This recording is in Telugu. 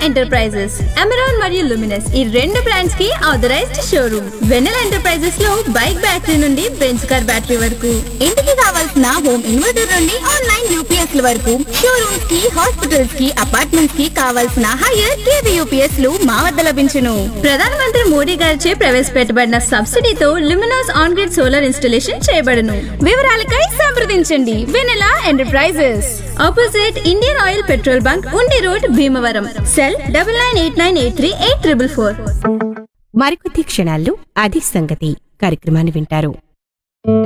ఎంటర్ప్రైజెస్ అమెరాన్ మరియు లుమినస్ ఈ రెండు బ్రాండ్స్ కి ఆథరైజ్డ్ షోరూమ్ వెనెల్ ఎంటర్ప్రైజెస్ లో బైక్ బ్యాటరీ నుండి బెంచ్ కార్ బ్యాటరీ వరకు ఇంటికి కావాల్సిన హోమ్ ఇన్వర్టర్ నుండి ఆన్లైన్ యూపీఎస్ వరకు షోరూమ్స్ కి హాస్పిటల్స్ కి అపార్ట్మెంట్స్ కి కావాల్సిన హైయర్ కేవీ యూపీఎస్ లు మా వద్ద లభించును ప్రధానమంత్రి మోడీ గారిచే ప్రవేశపెట్టబడిన సబ్సిడీతో Luminous on grid solar installation చేయబడును వివరాలకై సంప్రదించండి Vennela enterprises opposite Indian oil petrol bunk Undi road Bhimavaram cell double nine eight nine eight three eight triple four మరికొద్ది క్షణాల్లో అది సంగతి కార్యక్రమాన్ని వింటారు